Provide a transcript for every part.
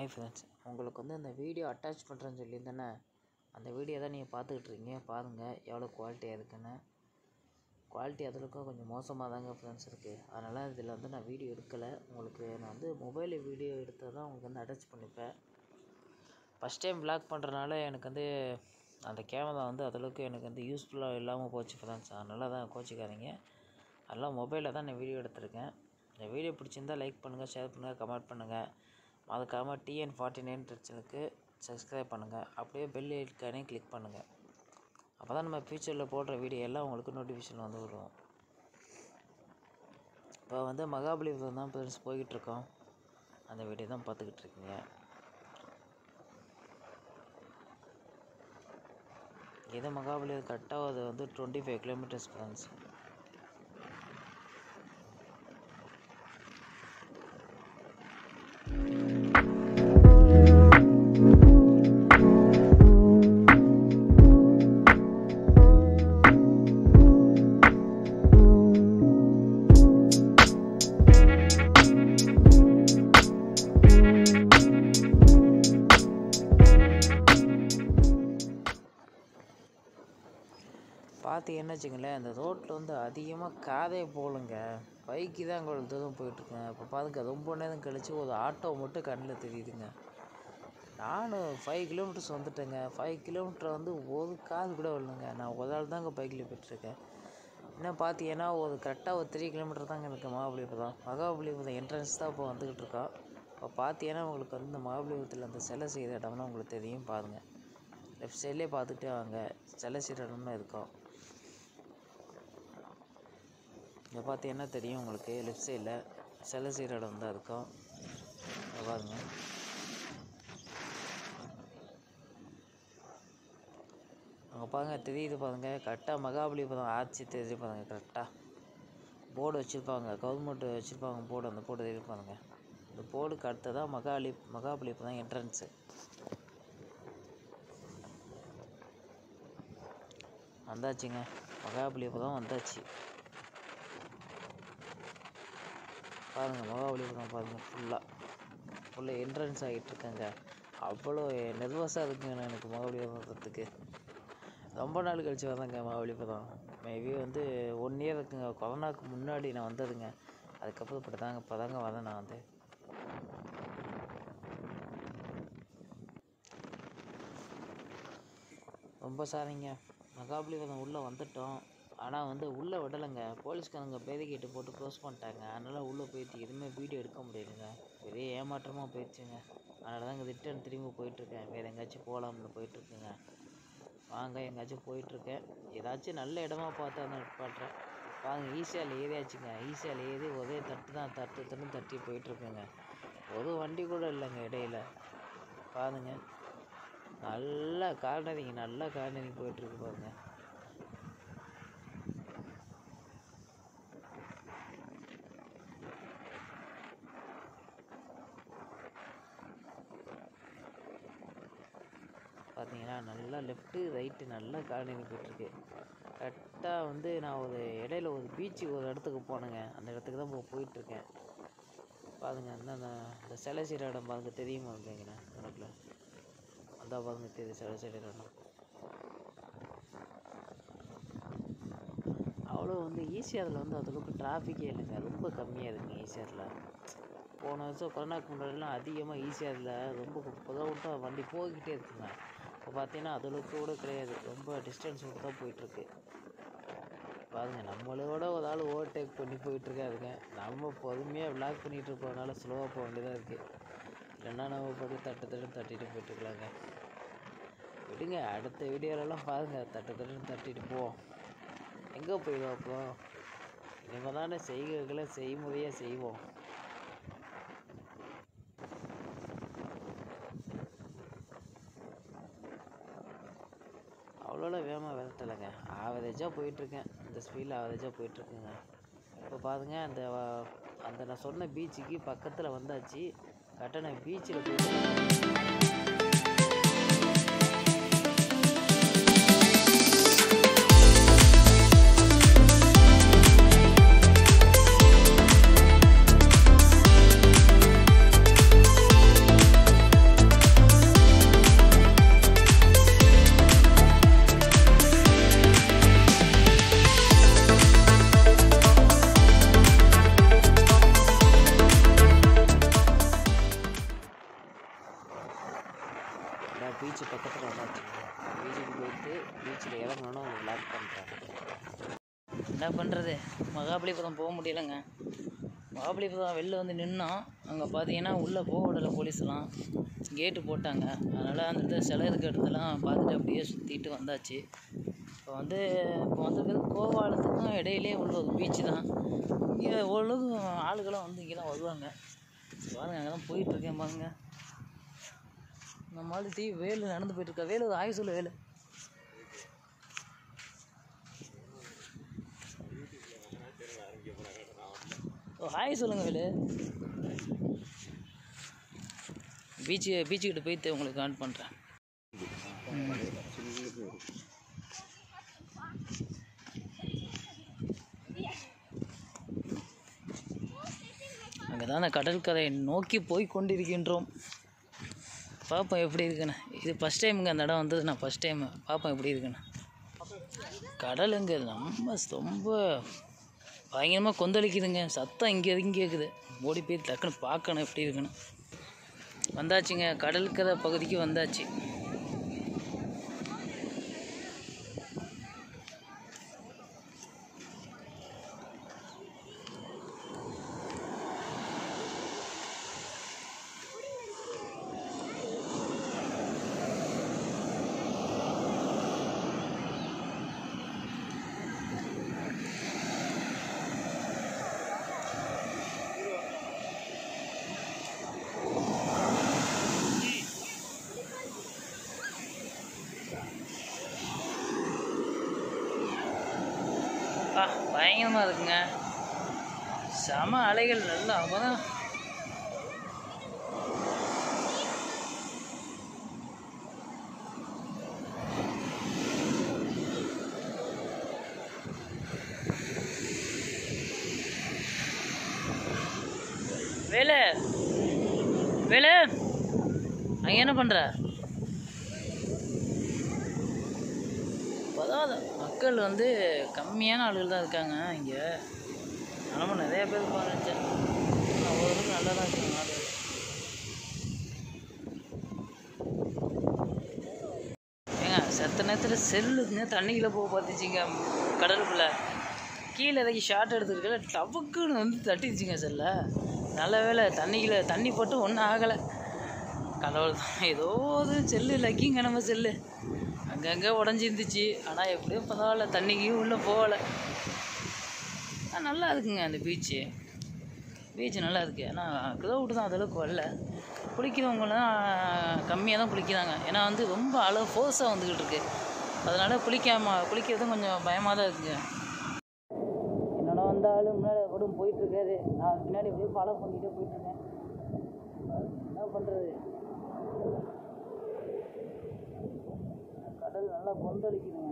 Hi friends உங்களுக்கு வந்து அந்த வீடியோ அட்டாச் பண்ணுறேன்னு சொல்லியிருந்தேனே அந்த வீடியோ தான் நீங்கள் பார்த்துக்கிட்டு இருக்கீங்க பாருங்கள் எவ்வளோ குவாலிட்டியாக இருக்குன்னு குவாலிட்டி அதுலக்கும் கொஞ்சம் மோசமாக தாங்க ஃப்ரெண்ட்ஸ் இருக்குது அதனால் இதில் வந்து நான் வீடியோ எடுக்கலை உங்களுக்கு நான் வந்து மொபைலில் வீடியோ எடுத்தால் தான் உங்களுக்கு வந்து அட்டாச் பண்ணிப்பேன் ஃபஸ்ட் டைம் வ்ளாக் பண்ணுறனால எனக்கு வந்து அந்த கேமரா வந்து அதுளவுக்கு எனக்கு வந்து யூஸ்ஃபுல்லாக இல்லாமல் போச்சு ஃப்ரெண்ட்ஸ் அதனால தான் கோச்சிக்காதீங்க அதெல்லாம் மொபைலில் தான் நான் வீடியோ எடுத்திருக்கேன் இந்த வீடியோ பிடிச்சிருந்தால் லைக் பண்ணுங்கள் ஷேர் பண்ணுங்கள் கமெண்ட் பண்ணுங்கள் மறக்காமல் டிஎன் ஃபார்ட்டி நைன் சேனலுக்கு சப்ஸ்கிரைப் பண்ணுங்கள் அப்படியே பெல் ஐக்கானையும் கிளிக் பண்ணுங்கள் அப்போ தான் நம்ம ஃப்யூச்சரில் போடுற வீடியோ எல்லாம் உங்களுக்கு நோட்டிஃபிகேஷன் வந்து விடுவோம் இப்போ வந்து மகாபலிபுரம் தான் ஃப்ரெண்ட்ஸ் போய்கிட்டுருக்கோம் அந்த வீடியோ தான் பார்த்துக்கிட்டு இருக்கீங்க இது மகாபலிபுரம் கரெக்டாக அது வந்து டுவெண்ட்டி ஃபைவ் கிலோமீட்டர்ஸ் ஃப்ரெண்ட்ஸ் பார்த்தீங்கன்னு வச்சுங்களேன் அந்த ரோட்டில் வந்து அதிகமாக காதே போகலங்க பைக்கு தான் அங்கே தூரம் போயிட்டுருக்கேன் இப்போ பாருங்க ரொம்ப நேரம் கழிச்சு ஒரு ஆட்டோ மட்டும் கண்ணில் தெரியுதுங்க நானும் ஃபைவ் கிலோமீட்டர்ஸ் வந்துட்டேங்க ஃபைவ் கிலோமீட்டர் வந்து ஒரு காது கூட வரலங்க நான் ஒரு ஆள் தாங்க பைக்கில் போயிட்டுருக்கேன் இன்னும் பார்த்தீங்கன்னா ஒரு கரெக்டாக ஒரு த்ரீ கிலோமீட்டர் தாங்க எனக்கு மகாபலிபுரம் மகாபலிபுரம் என்ட்ரன்ஸ் தான் இப்போ வந்துக்கிட்டு இருக்கோம் இப்போ பார்த்தீங்கன்னா உங்களுக்கு வந்து இந்த மகாபலிபுரத்தில் அந்த சிலை செய்கிற இடம்னா உங்களுக்கு தெரியும் பாருங்கள் லெஃப்ட் சைட்லேயே பார்த்துட்டே வாங்க சிலை செய்கிற இடம்னு இருக்கும் இங்கே பார்த்தீங்கன்னா தெரியும் உங்களுக்கு லெஃப்ட் சைடில் சிலை செய்கிற இடம் தான் இருக்கும் இங்க பாருங்க அங்கே பாருங்க தெரியுது பாருங்க கரெக்டாக மகாபலிபுரம் ஆட்சி தெரியுது பாருங்க கரெக்டாக போர்டு வச்சுருப்பாங்க கவர்மெண்ட் வச்சுருப்பாங்க போர்டு அந்த போர்டு தெரியுது பாருங்க இந்த போர்டுக்கு அடுத்ததான் மகாபலி மகாபலிபுரம் என்ட்ரன்ஸு வந்தாச்சுங்க மகாபலிபுரம் வந்தாச்சு பாருங்கள் மகாபலிபுரம் பாருங்கள் ஃபுல்லாக ஃபுல்லாக என்ட்ரன்ஸ் ஆகிட்டுருக்கேங்க அவ்வளோ நெர்வஸாக இருக்குங்க எனக்கு மகாபலிபுரத்துக்கு ரொம்ப நாள் கழிச்சு வந்தேங்க மகாபலிபுரம் மேபி வந்து ஒன் இயர் இருக்குங்க கொரோனாவுக்கு முன்னாடி நான் வந்ததுங்க அதுக்கப்புறம் இப்படி தாங்க இப்போ தாங்க வரேன் நான் வந்து ரொம்ப சாரிங்க மகாபலிபுரம் உள்ளே வந்துட்டோம் ஆனால் வந்து உள்ளே விடலைங்க போலீஸ்காரங்க பேரிகேட்டு போட்டு க்ளோஸ் பண்ணிட்டாங்க அதனால் உள்ளே போயிட்டு எதுவுமே வீடியோ எடுக்க முடியலைங்க பெரிய ஏமாற்றமாக போயிடுச்சுங்க அதனால தான் இங்கே ரிட்டர்ன் திரும்பி போயிட்டுருக்கேன் வேறு எங்கேயாச்சும் போகலாம்னு போயிட்டுருக்குங்க வாங்க எங்கேயாச்சும் போயிட்டுருக்கேன் ஏதாச்சும் நல்ல இடமா பார்த்து அந்த நிப்பாட்டுறேன் பாருங்க ஈஸியால் ஏறியாச்சுங்க ஈஸியால் ஏறி ஒரே தட்டு தான் தட்டு தட்டுன்னு தட்டி போயிட்டுருக்குங்க ஒரு வண்டி கூட இல்லைங்க இடையில பாருங்க நல்லா கார்னரிங் நல்லா கார்னரிங் போயிட்டுருக்கு பாருங்க பார்த்தீங்கன்னா நல்லா லெஃப்ட்டு ரைட்டு நல்லா கார்னரிங் போயிட்டுருக்கு கரெக்டாக வந்து நான் ஒரு இடையில ஒரு பீச்சுக்கு ஒரு இடத்துக்கு போனேங்க அந்த இடத்துக்கு தான் இப்போ போயிட்டுருக்கேன் பாருங்க அந்த அந்த இந்த சிலை செய்கிற இடம் பாருங்க தெரியுமா இருந்தீங்கண்ணா இடத்துல அந்த பாருங்க தெரியுது சிலை செய்கிற இடம் அவ்வளோ வந்து ஈஸியாரில் வந்து அந்தளவுக்கு டிராஃபிக்கே இல்லைங்க ரொம்ப கம்மியாக இருக்குங்க ஈஸியாரில் போன வருஷம் கொரோனாக்கு முன்னாடிலாம் அதிகமாக ஈஸியாரில் ரொம்ப புதவிட்டாக வண்டி போய்கிட்டே இருக்குங்க இப்போ பார்த்தீங்கன்னா அந்தளவுக்கு கூட கிடையாது ரொம்ப டிஸ்டன்ஸ் விட்டு தான் போயிட்டுருக்கு பாருங்க நம்மளோட ஒரு ஆள் ஓவர்டேக் பண்ணி போயிட்டுருக்காருங்க நம்ம பொறுமையாக விளாக் பண்ணிகிட்டு இருப்போம்னால ஸ்லோவாக போக வேண்டியதாக இருக்குது இல்லைன்னா நம்ம போட்டு தட்டு தட்டு தட்டிட்டு போயிட்டுருக்கலாங்க விடுங்க அடுத்த வீடியோலலாம் பாருங்கள் தட்டு தட்டுன்னு தட்டிட்டு போவோம் எங்கே போயிடுவோம் அப்புறம் இனிமேல் தானே செய்கைகளை செய்முறையாக செய்வோம் அவ்வளோலாம் வேகமாக விரட்டலைங்க ஆவரேஜாக போயிட்டுருக்கேன் இந்த ஸ்பீடில் ஆவரேஜாக போயிட்டுருக்குங்க இப்போ பாருங்க அந்த வ- அந்த நான் சொன்ன பீச்சுக்கு பக்கத்தில் வந்தாச்சு கரெக்டாக நான் பீச்சில் போய் மகாபலிபுரம் போக முடியலைங்க மகாபலிபுரம் வெளில வந்து நின்னோம் அங்கே பார்த்தீங்கன்னா உள்ளே போக விடலை போலீஸ்லாம் கேட்டு போட்டாங்க அதனால் அந்த இடத்துல சிலை இருக்க இடத்தெல்லாம் பார்த்துட்டு அப்படியே சுற்றிட்டு வந்தாச்சு இப்போ வந்து இப்போ வந்திருக்கிறது கோவாலத்துக்கும் இடையிலே உள்ள ஒரு பீச்சு தான் இங்கே ஓரளவுக்கு ஆளுகளும் வந்து இங்கே தான் வருவாங்க பாருங்க அங்கே தான் போயிட்டுருக்கேன் பாருங்க நம்ம ஆளு டீ வேலு நடந்து போயிட்டுருக்கா வேலு ஒரு ஆய் சொல்லு வேலு ஓ ஹாய் சொல்லுங்க வேலு பீச்சு பீச்சுக்கிட்ட போயிட்டு உங்களுக்கு கால் பண்ணுறேன் அங்கே தான் கடற்கரை நோக்கி போய் கொண்டிருக்கின்றோம் பார்ப்போம் எப்படி இருக்குன்னு இது ஃபஸ்ட் டைமுங்க அந்த இடம் வந்தது நான் ஃபஸ்ட் டைமு பார்ப்போம் எப்படி இருக்குன்னு கடலுங்க நம்ம ரொம்ப பயங்கரமாக கொந்தளிக்குதுங்க சத்தம் இங்கே வரைக்கும் கேட்குது ஓடி போய் டக்குன்னு பார்க்கணும் எப்படி இருக்குன்னு வந்தாச்சுங்க கடற்கரை பகுதிக்கு வந்தாச்சு ஆ பயங்கரமாக இருக்குங்க செம அலைகள் நல்லா அப்பதான் வேலு வேலு அங்கே என்ன பண்ணுற இப்போதான் மக்கள் வந்து கம்மியான ஆளுகள் தான் இருக்காங்க இங்கே நம்ம நிறைய பேர் இருப்பாங்க நினச்சேன் ஒவ்வொருத்தரும் நல்லா தான் இருக்காங்க ஆளு ஏங்க செத்த நேரத்தில் செல்லுங்க தண்ணிக்குள்ளே போக பார்த்துச்சிங்க கடலுக்குள்ளே கீழே இறக்கி ஷார்ட் எடுத்துருக்கல டபக்குன்னு வந்து தட்டிடுச்சுங்க செல்ல நல்ல வேளை தண்ணிக்குள்ளே தண்ணி போட்டு ஒன்றும் ஆகலை கடவுள் தான் ஏதோ ஒரு செல்லு லக்கிங்க நம்ம செல்லு அங்கங்கே உடஞ்சிருந்துச்சு ஆனால் எப்படியும் பரவாயில்ல தண்ணிக்கும் உள்ளே போகலை ஆ நல்லா இருக்குங்க அந்த பீச்சு பீச் நல்லா இருக்குது ஆனால் க்ரௌடு தான் அந்தளவுக்கு வரல குளிக்கிறவங்களாம் கம்மியாக தான் குளிக்கிறாங்க ஏன்னா வந்து ரொம்ப அளவு ஃபோர்ஸாக வந்துக்கிட்டு இருக்கு அதனால் குளிக்காம குளிக்கிறதும் கொஞ்சம் பயமாக தான் இருக்குங்க என்னோட வந்தாலும் முன்னாடி கூட போயிட்டுருக்காரு நான் பின்னாடி அப்படியே ஃபாலோ பண்ணிகிட்டே போயிட்டுருக்கேன் என்ன பண்ணுறது கடல் நல்லா கொந்தளிக்குதுங்க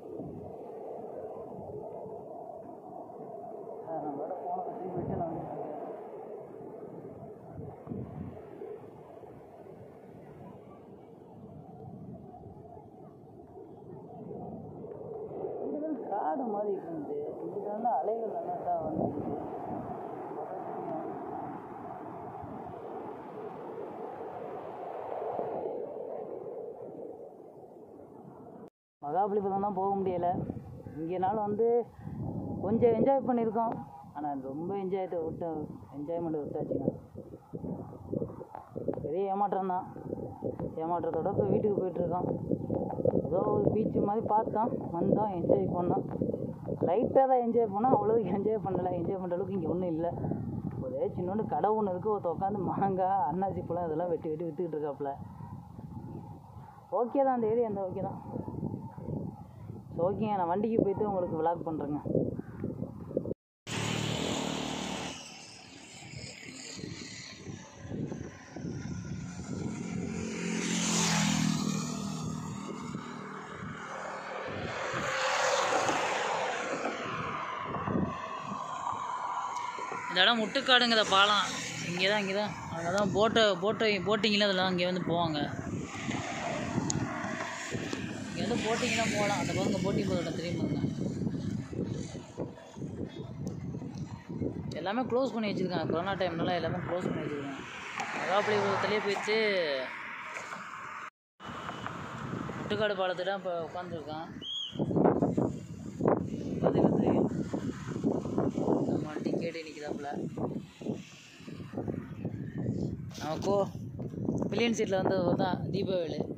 ஆ, நம்மளோட போன கட்டி போயிட்டு நான் வந்துட்டு இருக்கேன். இங்கதான் காடு மாதிரி இருக்குது இங்கிட்ட நல்லா அலைகள் நல்லா தான் வந்து மகாபலிபுரம் தான் போக முடியலை இங்கேனாலும் வந்து கொஞ்சம் என்ஜாய் பண்ணியிருக்கோம் ஆனால் ரொம்ப என்ஜாய் விட்டு என்ஜாய்மெண்ட் விட்டாச்சுங்க பெரிய ஏமாற்றம் தான் ஏமாற்றத்தோட இப்போ வீட்டுக்கு போயிட்டுருக்கோம் ஏதோ ஒரு பீச்சு மாதிரி பார்த்தோம் வந்தோம் என்ஜாய் பண்ணோம் லைட்டாக தான் என்ஜாய் பண்ணோம் அவ்வளோக்கு என்ஜாய் பண்ணலை என்ஜாய் பண்ணுற அளவுக்கு இங்கே ஒன்றும் இல்லை ஒரே சின்னோண்டு கடை ஒன்று இருக்குது ஒருத்த உட்காந்து மாங்காய் அன்னாசி பழம் இதெல்லாம் வெட்டி வெட்டி விற்றுக்கிட்டு இருக்காப்புல ஓகே தான் அந்த ஏரியா அந்த ஓகே தான் ஓகேங்க நான் வண்டிக்கு போயிட்டு உங்களுக்கு விளாக் பண்ணுறேங்க இந்த இடம் முட்டுக்காடுங்கிற பாலம் இங்கே தான் இங்கே தான் அங்கே தான் போட்டை போட்டை போட்டிங்கில் அதெல்லாம் இங்கே வந்து போவாங்க இங்கே வந்து போட்டிங்லாம் போகலாம் அந்த பக்கம் போட்டிங் போகிற இடம் தெரியுமாங்க எல்லாமே க்ளோஸ் பண்ணி வச்சுருக்காங்க கொரோனா டைம்னால எல்லாமே க்ளோஸ் பண்ணி வச்சுருக்காங்க மகாபலிபுரத்துலேயே போயிட்டு முட்டுக்காடு பாலத்தில் இப்போ உட்காந்துருக்கான் உட்காந்துக்கிட்டு நம்ம டிக்கெட் நிற்கிறாப்புல நமக்கோ பில்லியன் சீட்டில் வந்து தான் தீபவேலு